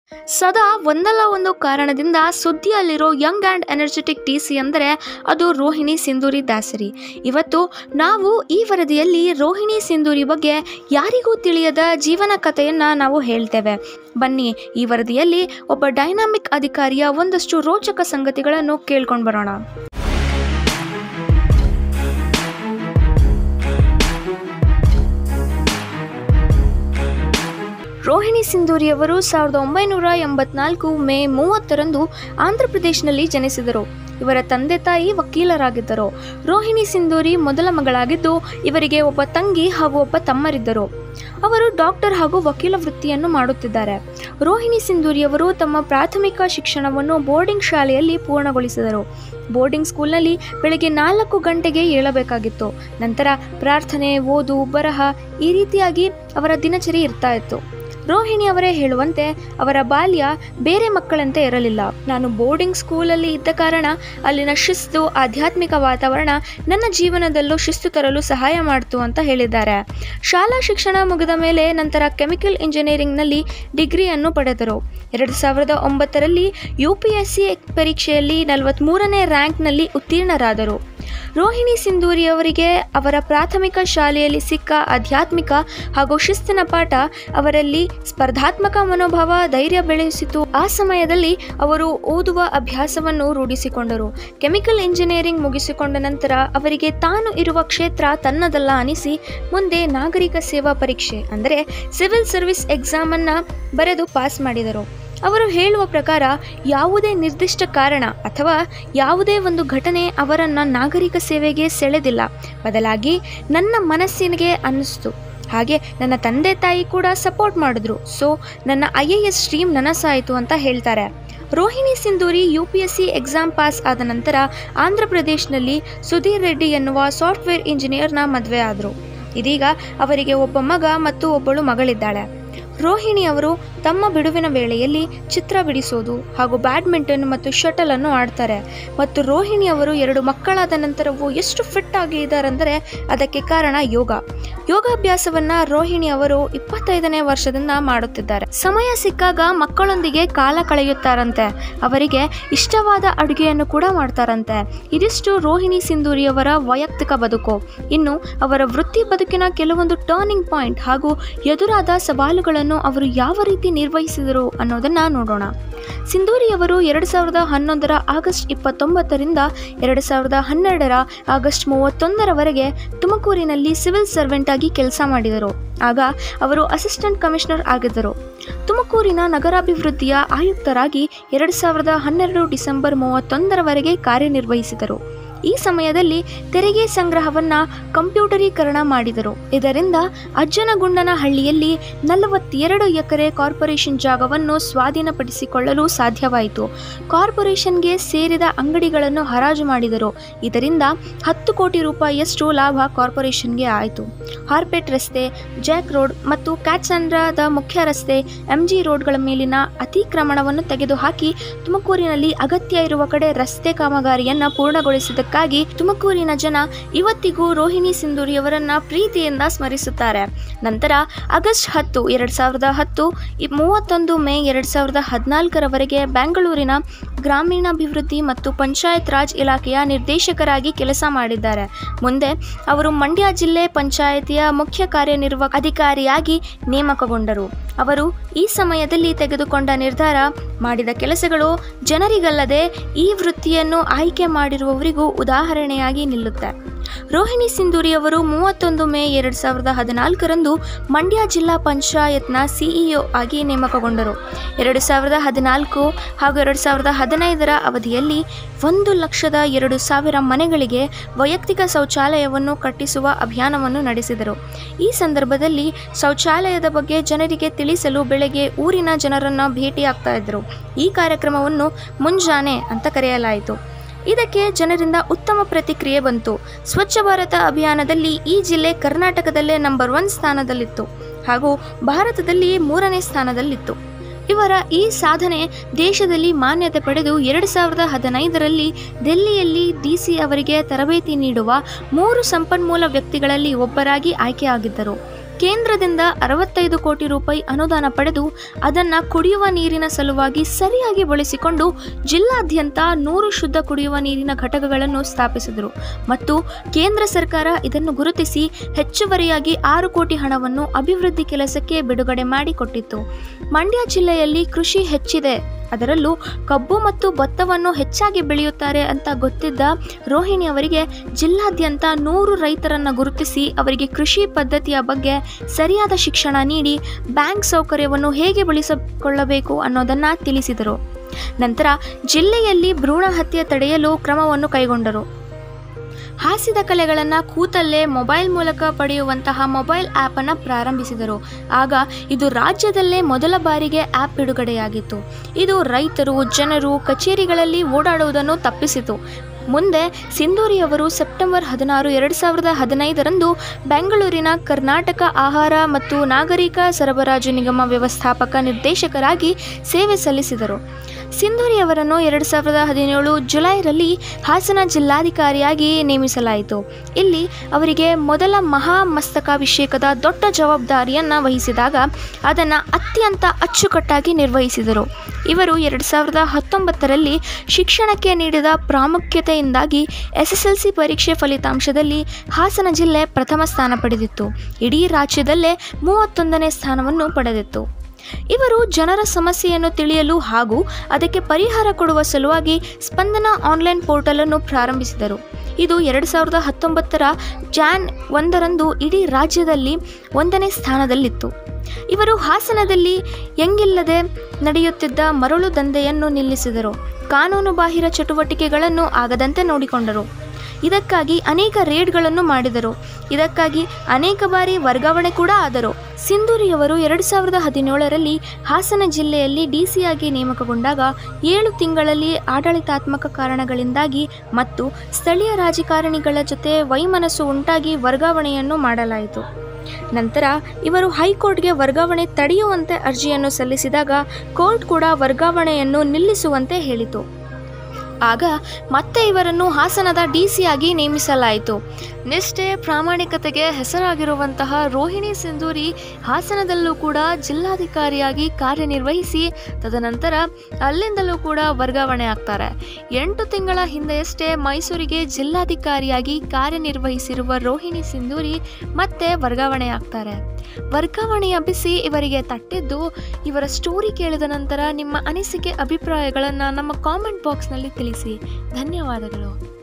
ಸದಾ ಒಂದಲ್ಲ ಒಂದು ಕಾರಣದಿಂದ ಸುದ್ದಿಯಲ್ಲಿರೋ young and energetic T C ಅಂದರೆ ಅದು ರೋಹಿಣಿ ಸಿಂಧೂರಿ ದಾಸರಿ ಇವತ್ತು ನಾವು ಈ ವರದಿಯಲ್ಲಿ ರೋಹಿಣಿ ಸಿಂಧೂರಿ ಬಗ್ಗೆ ಯಾರಿಗೂ ತಿಳಿಯದ ಜೀವನ ಕಥೆಯನ್ನು ನಾವು ಹೇಳ್ತೇವೆ ಬನ್ನಿ ಈ ವರದಿಯಲ್ಲಿ ಒಬ್ಬ ಡೈನಾಮಿಕ್ ಅಧಿಕಾರಿಯ ಒಂದಷ್ಟು ರೋಚಕ ಸಂಗತಿಗಳನ್ನು ಕೇಳ್ಕೊಂಡು ಬರೋಣ ರೋಹಿಣಿ ಸಿಂಧೂರಿಯವರು ಸಾವಿರದ ಒಂಬೈನೂರ ಎಂಬತ್ನಾಲ್ಕು ಮೇ ಮೂವತ್ತರಂದು ಆಂಧ್ರ ಪ್ರದೇಶನಲ್ಲಿ ಜನಿಸಿದರು ಇವರ ತಂದೆ ತಾಯಿ ವಕೀಲರಾಗಿದ್ದರು ರೋಹಿಣಿ ಸಿಂಧೂರಿ ಮೊದಲ ಮಗಳಾಗಿದ್ದು ಇವರಿಗೆ ಒಬ್ಬ ತಂಗಿ ಹಾಗೂ ಒಬ್ಬ ತಮ್ಮರಿದ್ದರು ಅವರು ಡಾಕ್ಟರ್ ಹಾಗೂ ವಕೀಲ ವೃತ್ತಿಯನ್ನು ಮಾಡುತ್ತಿದ್ದಾರೆ ರೋಹಿಣಿ ಸಿಂಧೂರಿಯವರು ತಮ್ಮ ಪ್ರಾಥಮಿಕ ಶಿಕ್ಷಣವನ್ನು ಬೋರ್ಡಿಂಗ್ ಶಾಲೆಯಲ್ಲಿ ಪೂರ್ಣಗೊಳಿಸಿದರು ಬೋರ್ಡಿಂಗ್ ಸ್ಕೂಲ್ನಲ್ಲಿ ಬೆಳಗ್ಗೆ ನಾಲ್ಕು ಗಂಟೆಗೆ ಏಳಬೇಕಾಗಿತ್ತು ನಂತರ ಪ್ರಾರ್ಥನೆ ಓದು ಬರಹ ಈ ರೀತಿಯಾಗಿ ಅವರ ದಿನಚರಿ ಇರ್ತಾ ಇತ್ತು ರೋಹಿಣಿ ಅವರೇ ಹೇಳುವಂತೆ ಅವರ ಬಾಲ್ಯ ಬೇರೆ ಮಕ್ಕಳಂತೆ ಇರಲಿಲ್ಲ ನಾನು ಬೋರ್ಡಿಂಗ್ ಸ್ಕೂಲಲ್ಲಿ ಇದ್ದ ಕಾರಣ ಅಲ್ಲಿನ ಶಿಸ್ತು ಆಧ್ಯಾತ್ಮಿಕ ವಾತಾವರಣ ನನ್ನ ಜೀವನದಲ್ಲೂ ಶಿಸ್ತು ತರಲು ಸಹಾಯ ಮಾಡಿತು ಅಂತ ಹೇಳಿದ್ದಾರೆ ಶಾಲಾ ಶಿಕ್ಷಣ ಮುಗಿದ ಮೇಲೆ ನಂತರ ಕೆಮಿಕಲ್ ಇಂಜಿನಿಯರಿಂಗ್ನಲ್ಲಿ ಡಿಗ್ರಿಯನ್ನು ಪಡೆದರು ಎರಡು ಸಾವಿರದ ಒಂಬತ್ತರಲ್ಲಿ ಯು ಪಿ ಎಸ್ ಸಿ ಪರೀಕ್ಷೆಯಲ್ಲಿ ನಲವತ್ತ್ಮೂರನೇ ರ್ಯಾಂಕ್ನಲ್ಲಿ ಉತ್ತೀರ್ಣರಾದರು ರೋಹಿಣಿ ಸಿಂಧೂರಿ ಅವರಿಗೆ ಅವರ ಪ್ರಾಥಮಿಕ ಶಾಲೆಯಲ್ಲಿ ಸಿಕ್ಕ ಆಧ್ಯಾತ್ಮಿಕ ಹಾಗೂ ಶಿಸ್ತಿನ ಪಾಠ ಅವರಲ್ಲಿ ಸ್ಪರ್ಧಾತ್ಮಕ ಮನೋಭಾವ ಧೈರ್ಯ ಬೆಳೆಸಿತು ಆ ಸಮಯದಲ್ಲಿ ಅವರು ಓದುವ ಅಭ್ಯಾಸವನ್ನು ರೂಢಿಸಿಕೊಂಡರು ಕೆಮಿಕಲ್ ಇಂಜಿನಿಯರಿಂಗ್ ಮುಗಿಸಿಕೊಂಡ ನಂತರ ಅವರಿಗೆ ತಾನು ಇರುವ ಕ್ಷೇತ್ರ ತನ್ನದಲ್ಲ ಅನಿಸಿ ಮುಂದೆ ನಾಗರಿಕ ಸೇವಾ ಪರೀಕ್ಷೆ ಅಂದರೆ ಸಿವಿಲ್ ಸರ್ವಿಸ್ ಎಕ್ಸಾಮನ್ನು ಬರೆದು ಪಾಸ್ ಮಾಡಿದರು ಅವರು ಹೇಳುವ ಪ್ರಕಾರ ಯಾವುದೇ ನಿರ್ದಿಷ್ಟ ಕಾರಣ ಅಥವಾ ಯಾವುದೇ ಒಂದು ಘಟನೆ ಅವರನ್ನು ನಾಗರಿಕ ಸೇವೆಗೆ ಸೆಳೆದಿಲ್ಲ ಬದಲಾಗಿ ನನ್ನ ಮನಸ್ಸಿಗೆ ಅನ್ನಿಸ್ತು ಹಾಗೆ ನನ್ನ ತಂದೆ ತಾಯಿ ಕೂಡ ಸಪೋರ್ಟ್ ಮಾಡಿದ್ರು ಸೊ ನನ್ನ ಐ ಎ ಎಸ್ ಸ್ಟ್ರೀಮ್ ನನಸಾಯಿತು ಅಂತ ಹೇಳ್ತಾರೆ Rohini Sindhuri U P S C exam pass ಆದ ನಂತರ ಆಂಧ್ರ ಪ್ರದೇಶನಲ್ಲಿ ಸುಧೀರ್ ರೆಡ್ಡಿ ಎನ್ನುವ ಸಾಫ್ಟ್ವೇರ್ ಇಂಜಿನಿಯರ್ನ ಮದುವೆ ಆದರು ಇದೀಗ ಅವರಿಗೆ ಒಬ್ಬ ಮಗ ಮತ್ತು ಒಬ್ಬಳು ಮಗಳಿದ್ದಾಳೆ ರೋಹಿಣಿ ಅವರು ತಮ್ಮ ಬಿಡುವಿನ ವೇಳೆಯಲ್ಲಿ ಚಿತ್ರ ಬಿಡಿಸೋದು ಹಾಗೂ ಬ್ಯಾಡ್ಮಿಂಟನ್ ಮತ್ತು ಶಟಲ್ ಅನ್ನು ಆಡ್ತಾರೆ ಮತ್ತು ರೋಹಿಣಿ ಅವರು ಎರಡು ಮಕ್ಕಳಾದ ನಂತರವೂ ಎಷ್ಟು ಫಿಟ್ ಆಗಿ ಇದ್ದಾರೆಂದರೆ ಅದಕ್ಕೆ ಕಾರಣ ಯೋಗ ಯೋಗಾಭ್ಯಾಸವನ್ನ ರೋಹಿಣಿ ಅವರು ಇಪ್ಪತ್ತೈದನೇ ವರ್ಷದಿಂದ ಮಾಡುತ್ತಿದ್ದಾರೆ ಸಮಯ ಸಿಕ್ಕಾಗ ಮಕ್ಕಳೊಂದಿಗೆ ಕಾಲ ಕಳೆಯುತ್ತಾರಂತೆ ಅವರಿಗೆ ಇಷ್ಟವಾದ ಅಡುಗೆಯನ್ನು ಕೂಡ ಮಾಡ್ತಾರಂತೆ ಇದಿಷ್ಟು ರೋಹಿಣಿ ಸಿಂಧೂರಿಯವರ ವೈಯಕ್ತಿಕ ಬದುಕು ಇನ್ನು ಅವರ ವೃತ್ತಿ ಬದುಕಿನ ಕೆಲವೊಂದು ಟರ್ನಿಂಗ್ ಪಾಯಿಂಟ್ ಹಾಗೂ ಎದುರಾದ ಸವಾಲುಗಳನ್ನು ಅವರು ಯಾವ ರೀತಿ ನಿರ್ವಹಿಸಿದರು ಅನ್ನೋದನ್ನ ನೋಡೋಣ ಸಿಂಧೂರಿಯವರು ಎರಡು ಸಾವಿರದ ಹನ್ನೊಂದರ ಆಗಸ್ಟ್ ಇಪ್ಪತ್ತೊಂಬತ್ತರಿಂದ ಎರಡು ಸಾವಿರದ ಹನ್ನೆರಡರ ಆಗಸ್ಟ್ ಮೂವತ್ತೊಂದರವರೆಗೆ ತುಮಕೂರಿನಲ್ಲಿ ಸಿವಿಲ್ ಸರ್ವೆಂಟ್ ಆಗಿ ಕೆಲಸ ಮಾಡಿದರು ಆಗ ಅವರು ಅಸಿಸ್ಟೆಂಟ್ ಕಮಿಷನರ್ ಆಗಿದ್ದರು ತುಮಕೂರಿನ ನಗರಾಭಿವೃದ್ಧಿಯ ಆಯುಕ್ತರಾಗಿ ಎರಡು ಸಾವಿರದ ಹನ್ನೆರಡು ಡಿಸೆಂಬರ್ ಮೂವತ್ತೊಂದರವರೆಗೆ ಕಾರ್ಯನಿರ್ವಹಿಸಿದರು ಈ ಸಮಯದಲ್ಲಿ ತೆರಿಗೆ ಸಂಗ್ರಹವನ್ನ ಕಂಪ್ಯೂಟರೀಕರಣ ಮಾಡಿದರು ಇದರಿಂದ ಅಜ್ಜನಗುಂಡನ ಹಳ್ಳಿಯಲ್ಲಿ ನಲವತ್ತೆರಡು ಎಕರೆ ಕಾರ್ಪೊರೇಷನ್ ಜಾಗವನ್ನು ಸ್ವಾಧೀನಪಡಿಸಿಕೊಳ್ಳಲು ಸಾಧ್ಯವಾಯಿತು ಕಾರ್ಪೊರೇಷನ್ಗೆ ಸೇರಿದ ಅಂಗಡಿಗಳನ್ನು ಹರಾಜು ಮಾಡಿದರು ಇದರಿಂದ ಹತ್ತು ಕೋಟಿ ರೂಪಾಯಿಯಷ್ಟು ಲಾಭ ಕಾರ್ಪೊರೇಷನ್ಗೆ ಆಯಿತು ಹಾರ್ಪೇಟ್ ರಸ್ತೆ ಜಾಕ್ ರೋಡ್ ಮತ್ತು ಕ್ಯಾಟ್ಸಂದ್ರದ ಮುಖ್ಯ ರಸ್ತೆ ಎಂಜಿ ರೋಡ್ಗಳ ಮೇಲಿನ ಅತಿಕ್ರಮಣವನ್ನು ತೆಗೆದುಹಾಕಿ ತುಮಕೂರಿನಲ್ಲಿ ಅಗತ್ಯ ಇರುವ ಕಡೆ ರಸ್ತೆ ಕಾಮಗಾರಿಯನ್ನು ಪೂರ್ಣಗೊಳಿಸಿದ ಕ್ಕಾಗಿ ತುಮಕೂರಿನ ಜನ ಇವತ್ತಿಗೂ ರೋಹಿಣಿ ಸಿಂಧೂರಿಯವರನ್ನ ಪ್ರೀತಿಯಿಂದ ಸ್ಮರಿಸುತ್ತಾರೆ ನಂತರ ಆಗಸ್ಟ್ ಹತ್ತು ಎರಡು ಸಾವಿರದ ಹತ್ತು ಮೂವತ್ತೊಂದು ಮೇ ಎರಡು ಸಾವಿರದ ಹದಿನಾಲ್ಕರವರೆಗೆ ಬೆಂಗಳೂರಿನ ಗ್ರಾಮೀಣಾಭಿವೃದ್ಧಿ ಮತ್ತು ಪಂಚಾಯತ್ ರಾಜ್ ಇಲಾಖೆಯ ನಿರ್ದೇಶಕರಾಗಿ ಕೆಲಸ ಮಾಡಿದ್ದಾರೆ ಮುಂದೆ ಅವರು ಮಂಡ್ಯ ಜಿಲ್ಲೆ ಪಂಚಾಯಿತಿಯ ಮುಖ್ಯ ಕಾರ್ಯನಿರ್ವಾಹಕ ಅಧಿಕಾರಿಯಾಗಿ ನೇಮಕಗೊಂಡರು ಅವರು ಈ ಸಮಯದಲ್ಲಿ ತೆಗೆದುಕೊಂಡ ನಿರ್ಧಾರ ಮಾಡಿದ ಕೆಲಸಗಳು ಜನರಿಗಲ್ಲದೆ ಈ ವೃತ್ತಿಯನ್ನು ಆಯ್ಕೆ ಮಾಡಿರುವವರಿಗೂ ಉದಾಹರಣೆಯಾಗಿ ನಿಲ್ಲುತ್ತೆ ರೋಹಿಣಿ ಸಿಂಧೂರಿ ಅವರು ಮೂವತ್ತೊಂದು ಮೇ ಎರಡು ಸಾವಿರದ ಹದಿನಾಲ್ಕರಂದು ಮಂಡ್ಯ ಜಿಲ್ಲಾ ಪಂಚಾಯತ್ನ ಸಿಇಒ ಆಗಿ ನೇಮಕಗೊಂಡರು ಎರಡು ಸಾವಿರದ ಹದಿನಾಲ್ಕು ಹಾಗೂ ಎರಡು ಸಾವಿರದ ಹದಿನೈದರ ಅವಧಿಯಲ್ಲಿ ಒಂದು ಲಕ್ಷದ ಎರಡು ಸಾವಿರ ಮನೆಗಳಿಗೆ ವೈಯಕ್ತಿಕ ಶೌಚಾಲಯವನ್ನು ಕಟ್ಟಿಸುವ ಅಭಿಯಾನವನ್ನು ನಡೆಸಿದರು ಈ ಸಂದರ್ಭದಲ್ಲಿ ಶೌಚಾಲಯದ ಬಗ್ಗೆ ಜನರಿಗೆ ತಿಳಿಸಲು ಬೆಳಗ್ಗೆ ಊರಿನ ಜನರನ್ನು ಭೇಟಿಯಾಗ್ತಾ ಇದ್ದರು ಈ ಕಾರ್ಯಕ್ರಮವನ್ನು ಮುಂಜಾನೆ ಅಂತ ಕರೆಯಲಾಯಿತು ಇದಕ್ಕೆ ಜನರಿಂದ ಉತ್ತಮ ಪ್ರತಿಕ್ರಿಯೆ ಬಂತು ಸ್ವಚ್ಛ ಭಾರತ ಅಭಿಯಾನದಲ್ಲಿ ಈ ಜಿಲ್ಲೆ ಕರ್ನಾಟಕದಲ್ಲೇ ನಂಬರ್ ಒನ್ ಸ್ಥಾನದಲ್ಲಿತ್ತು ಹಾಗೂ ಭಾರತದಲ್ಲಿ ಮೂರನೇ ಸ್ಥಾನದಲ್ಲಿತ್ತು ಇವರ ಈ ಸಾಧನೆ ದೇಶದಲ್ಲಿ ಮಾನ್ಯತೆ ಪಡೆದು ಎರಡು ಸಾವಿರದ ಹದಿನೈದರಲ್ಲಿ ದೆಹಲಿಯಲ್ಲಿ ಡಿಸಿ ಅವರಿಗೆ ತರಬೇತಿ ನೀಡುವ ಮೂರು ಸಂಪನ್ಮೂಲ ವ್ಯಕ್ತಿಗಳಲ್ಲಿ ಒಬ್ಬರಾಗಿ ಆಯ್ಕೆಯಾಗಿದ್ದರು ಕೇಂದ್ರದಿಂದ ಅರವತ್ತೈದು ಕೋಟಿ ರೂಪಾಯಿ ಅನುದಾನ ಪಡೆದು ಅದನ್ನು ಕುಡಿಯುವ ನೀರಿನ ಸಲುವಾಗಿ ಸರಿಯಾಗಿ ಬಳಸಿಕೊಂಡು ಜಿಲ್ಲಾದ್ಯಂತ ನೂರು ಶುದ್ಧ ಕುಡಿಯುವ ನೀರಿನ ಘಟಕಗಳನ್ನು ಸ್ಥಾಪಿಸಿದರು ಮತ್ತು ಕೇಂದ್ರ ಸರ್ಕಾರ ಇದನ್ನು ಗುರುತಿಸಿ ಹೆಚ್ಚುವರಿಯಾಗಿ ಆರು ಕೋಟಿ ಹಣವನ್ನು ಅಭಿವೃದ್ಧಿ ಕೆಲಸಕ್ಕೆ ಬಿಡುಗಡೆ ಮಾಡಿಕೊಟ್ಟಿತ್ತು ಮಂಡ್ಯ ಜಿಲ್ಲೆಯಲ್ಲಿ ಕೃಷಿ ಹೆಚ್ಚಿದೆ ಅದರಲ್ಲೂ ಕಬ್ಬು ಮತ್ತು ಭತ್ತವನ್ನು ಹೆಚ್ಚಾಗಿ ಬೆಳೆಯುತ್ತಾರೆ ಅಂತ ಗೊತ್ತಿದ್ದ ರೋಹಿಣಿ ಅವರಿಗೆ ಜಿಲ್ಲಾದ್ಯಂತ ನೂರು ರೈತರನ್ನು ಗುರುತಿಸಿ ಅವರಿಗೆ ಕೃಷಿ ಪದ್ಧತಿಯ ಬಗ್ಗೆ ಸರಿಯಾದ ಶಿಕ್ಷಣ ನೀಡಿ ಬ್ಯಾಂಕ್ ಸೌಕರ್ಯವನ್ನು ಹೇಗೆ ಬಳಸಿಕೊಳ್ಳಬೇಕು ಅನ್ನೋದನ್ನು ತಿಳಿಸಿದರು ನಂತರ ಜಿಲ್ಲೆಯಲ್ಲಿ ಭ್ರೂಣ ಹತ್ಯೆ ತಡೆಯಲು ಕ್ರಮವನ್ನು ಕೈಗೊಂಡರು ಹಾಸ್ಯದ ಕಲೆಗಳನ್ನು ಕೂತಲ್ಲೇ ಮೊಬೈಲ್ ಮೂಲಕ ಪಡೆಯುವಂತಹ ಮೊಬೈಲ್ ಆ್ಯಪನ್ನು ಪ್ರಾರಂಭಿಸಿದರು ಆಗ ಇದು ರಾಜ್ಯದಲ್ಲೇ ಮೊದಲ ಬಾರಿಗೆ ಆ್ಯಪ್ ಬಿಡುಗಡೆಯಾಗಿತ್ತು ಇದು ರೈತರು ಜನರು ಕಚೇರಿಗಳಲ್ಲಿ ಓಡಾಡುವುದನ್ನು ತಪ್ಪಿಸಿತು ಮುಂದೆ ಸಿಂಧೂರಿಯವರು ಸೆಪ್ಟೆಂಬರ್ ಹದಿನಾರು ಎರಡು ಸಾವಿರದ ಹದಿನೈದರಂದು ಬೆಂಗಳೂರಿನ ಕರ್ನಾಟಕ ಆಹಾರ ಮತ್ತು ನಾಗರಿಕ ಸರಬರಾಜು ನಿಗಮ ವ್ಯವಸ್ಥಾಪಕ ನಿರ್ದೇಶಕರಾಗಿ ಸೇವೆ ಸಲ್ಲಿಸಿದರು ಸಿಂಧೂರಿಯವರನ್ನು ಎರಡು ಸಾವಿರದ ಹದಿನೇಳು ಜುಲೈರಲ್ಲಿ ಹಾಸನ ಜಿಲ್ಲಾಧಿಕಾರಿಯಾಗಿ ನೇಮಿಸಲಾಯಿತು ಇಲ್ಲಿ ಅವರಿಗೆ ಮೊದಲ ಮಹಾಮಸ್ತಕಾಭಿಷೇಕದ ದೊಡ್ಡ ಜವಾಬ್ದಾರಿಯನ್ನು ವಹಿಸಿದಾಗ ಅದನ್ನು ಅತ್ಯಂತ ಅಚ್ಚುಕಟ್ಟಾಗಿ ನಿರ್ವಹಿಸಿದರು ಇವರು ಎರಡು ಸಾವಿರದ ಹತ್ತೊಂಬತ್ತರಲ್ಲಿ ಶಿಕ್ಷಣಕ್ಕೆ ನೀಡಿದ ಪ್ರಾಮುಖ್ಯತೆಯಿಂದಾಗಿ ಎಸ್ ಎಸ್ ಎಲ್ ಸಿ ಪರೀಕ್ಷೆ ಫಲಿತಾಂಶದಲ್ಲಿ ಹಾಸನ ಜಿಲ್ಲೆ ಪ್ರಥಮ ಸ್ಥಾನ ಪಡೆದಿತ್ತು ಇಡೀ ರಾಜ್ಯದಲ್ಲೇ ಮೂವತ್ತೊಂದನೇ ಸ್ಥಾನವನ್ನು ಪಡೆದಿತ್ತು ಇವರು ಜನರ ಸಮಸ್ಯೆಯನ್ನು ತಿಳಿಯಲು ಹಾಗೂ ಅದಕ್ಕೆ ಪರಿಹಾರ ಕೊಡುವ ಸಲುವಾಗಿ ಸ್ಪಂದನ ಆನ್ಲೈನ್ ಪೋರ್ಟಲನ್ನು ಪ್ರಾರಂಭಿಸಿದರು ಇದು ಎರಡು ಸಾವಿರದ ಹತ್ತೊಂಬತ್ತರ ಜಾನ್ ಒಂದರಂದು ಇಡೀ ರಾಜ್ಯದಲ್ಲಿ ಒಂದನೇ ಸ್ಥಾನದಲ್ಲಿತ್ತು ಇವರು ಹಾಸನದಲ್ಲಿ ಎಂಗಿಲ್ಲದೆ ನಡೆಯುತ್ತಿದ್ದ ಮರಳು ದಂಧೆಯನ್ನು ನಿಲ್ಲಿಸಿದರು ಕಾನೂನುಬಾಹಿರ ಚಟುವಟಿಕೆಗಳನ್ನು ಆಗದಂತೆ ನೋಡಿಕೊಂಡರು ಇದಕ್ಕಾಗಿ ಅನೇಕ ರೇಡ್ಗಳನ್ನು ಮಾಡಿದರು ಇದಕ್ಕಾಗಿ ಅನೇಕ ಬಾರಿ ವರ್ಗಾವಣೆ ಕೂಡ ಆದರು ಸಿಂಧೂರಿಯವರು ಎರಡು ಸಾವಿರದ ಹದಿನೇಳರಲ್ಲಿ ಹಾಸನ ಜಿಲ್ಲೆಯಲ್ಲಿ ಡಿಸಿಯಾಗಿ ನೇಮಕಗೊಂಡಾಗ ಏಳು ತಿಂಗಳಲ್ಲಿ ಆಡಳಿತಾತ್ಮಕ ಕಾರಣಗಳಿಂದಾಗಿ ಮತ್ತು ಸ್ಥಳೀಯ ರಾಜಕಾರಣಿಗಳ ಜೊತೆ ವೈಮನಸ್ಸು ಉಂಟಾಗಿ ವರ್ಗಾವಣೆಯನ್ನು ಮಾಡಲಾಯಿತು ನಂತರ ಇವರು ಹೈಕೋರ್ಟ್ಗೆ ವರ್ಗಾವಣೆ ತಡೆಯುವಂತೆ ಅರ್ಜಿಯನ್ನು ಸಲ್ಲಿಸಿದಾಗ ಕೋರ್ಟ್ ಕೂಡ ವರ್ಗಾವಣೆಯನ್ನು ನಿಲ್ಲಿಸುವಂತೆ ಹೇಳಿತು ಆಗ ಮತ್ತೆ ಇವರನ್ನು ಹಾಸನದ ಡಿಸಿಯಾಗಿ ನೇಮಿಸಲಾಯಿತು ನಿಷ್ಠೆ ಪ್ರಾಮಾಣಿಕತೆಗೆ ಹೆಸರಾಗಿರುವಂತಹ ರೋಹಿಣಿ ಸಿಂಧೂರಿ ಹಾಸನದಲ್ಲೂ ಕೂಡ ಜಿಲ್ಲಾಧಿಕಾರಿಯಾಗಿ ಕಾರ್ಯನಿರ್ವಹಿಸಿ ತದನಂತರ ಅಲ್ಲಿಂದಲೂ ಕೂಡ ವರ್ಗಾವಣೆ ಆಗ್ತಾರೆ ಎಂಟು ತಿಂಗಳ ಹಿಂದೆಯಷ್ಟೇ ಮೈಸೂರಿಗೆ ಜಿಲ್ಲಾಧಿಕಾರಿಯಾಗಿ ಕಾರ್ಯನಿರ್ವಹಿಸಿರುವ ರೋಹಿಣಿ ಸಿಂಧೂರಿ ಮತ್ತೆ ವರ್ಗಾವಣೆ ಆಗ್ತಾರೆ ವರ್ಗಾವಣೆಯ ಬಿಸಿ ಇವರಿಗೆ ತಟ್ಟಿದ್ದು ಇವರ ಸ್ಟೋರಿ ಕೇಳಿದ ನಂತರ ನಿಮ್ಮ ಅನಿಸಿಕೆ ಅಭಿಪ್ರಾಯಗಳನ್ನು ನಮ್ಮ ಕಾಮೆಂಟ್ ಬಾಕ್ಸ್ನಲ್ಲಿ ತಿಳಿಸಿ ಧನ್ಯವಾದಗಳು